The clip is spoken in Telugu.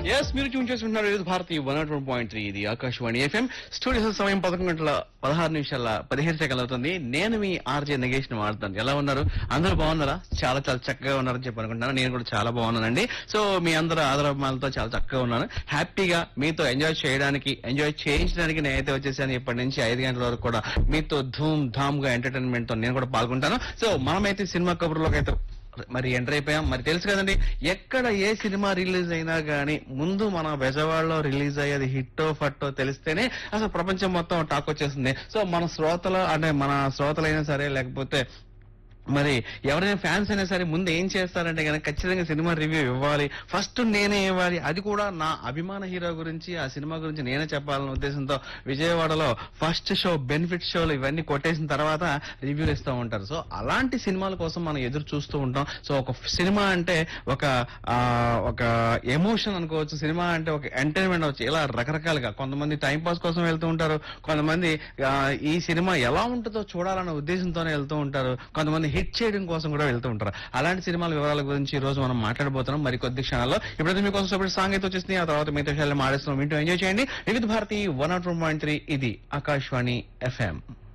ఎస్ మీరు ట్యూన్ చేసుకుంటున్నారు ఇది Bharati one nought one point three ఇది ఆకాశవాణి ఎఫ్ఎం స్టూడియో సమయం పదకొండు గంటల పదహారు నిమిషాల పదిహేను సెకండ్లు అవుతుంది నేను మీ ఆర్జే నగేష్ ని మాట్లాడుతాను ఎలా ఉన్నారు అందరూ బాగున్నారా చాలా చాలా చక్కగా ఉన్నారని చెప్పి అనుకుంటున్నాను నేను కూడా చాలా బాగున్నానండి సో మీ అందరూ ఆదరమాలతో చాలా చక్కగా ఉన్నాను హ్యాపీగా మీతో ఎంజాయ్ చేయడానికి ఎంజాయ్ చేయించడానికి నేనైతే వచ్చేసాను ఇప్పటి నుంచి ఐదు గంటల వరకు కూడా మీతో ధూమ్ ధామ్ గా ఎంటర్టైన్మెంట్ తో నేను కూడా పాల్గొంటాను సో మనమైతే సినిమా కబుర్లోకి అయితే మరి ఎంటర్ అయిపోయాం మరి తెలుసు కదండి ఎక్కడ ఏ సినిమా రిలీజ్ అయినా గానీ ముందు మన బెజవాడలో రిలీజ్ అయ్యేది హిట్టో ఫట్టో తెలిస్తేనే అసలు ప్రపంచం మొత్తం టాక్ వచ్చేస్తుంది సో మన శ్రోతలు అంటే మన శ్రోతలైనా సరే లేకపోతే మరి ఎవరైనా ఫ్యాన్స్ అయినా సరే ముందు ఏం చేస్తారంటే కనుక ఖచ్చితంగా సినిమా రివ్యూ ఇవ్వాలి ఫస్ట్ నేనే ఇవ్వాలి అది కూడా నా అభిమాన హీరో గురించి ఆ సినిమా గురించి నేనే చెప్పాలన్న ఉద్దేశంతో విజయవాడలో ఫస్ట్ షో బెనిఫిట్ షోలు ఇవన్నీ కొట్టేసిన తర్వాత రివ్యూలు ఇస్తూ ఉంటారు సో అలాంటి సినిమాల కోసం మనం ఎదురు చూస్తూ ఉంటాం సో ఒక సినిమా అంటే ఒక ఆ, ఒక ఎమోషన్ అనుకోవచ్చు సినిమా అంటే ఒక ఎంటర్టైన్మెంట్ అవచ్చు ఇలా రకరకాలుగా కొంతమంది టైం పాస్ కోసం వెళ్తూ ఉంటారు కొంతమంది ఆ, ఈ సినిమా ఎలా ఉంటుందో చూడాలన్న ఉద్దేశంతోనే వెళ్తూ ఉంటారు కొంతమంది హిట్ చేయడం కోసం కూడా వెళ్తూ ఉంటారు అలాంటి సినిమాల వివరాల గురించి ఈ రోజు మనం మాట్లాడబోతున్నాం మరి కొద్ది క్షణాల్లో ఇప్పుడైతే మీకోసం సపరేట్ సాంగ్ అయితే వచ్చేసింది ఆ తర్వాత మిగతా విషయాలు మాడేస్తున్నాం వింటూ ఎంజాయ్ చేయండి Vividh Bharati one nought one point three ఇది ఆకాశవాణి ఎఫ్ఎం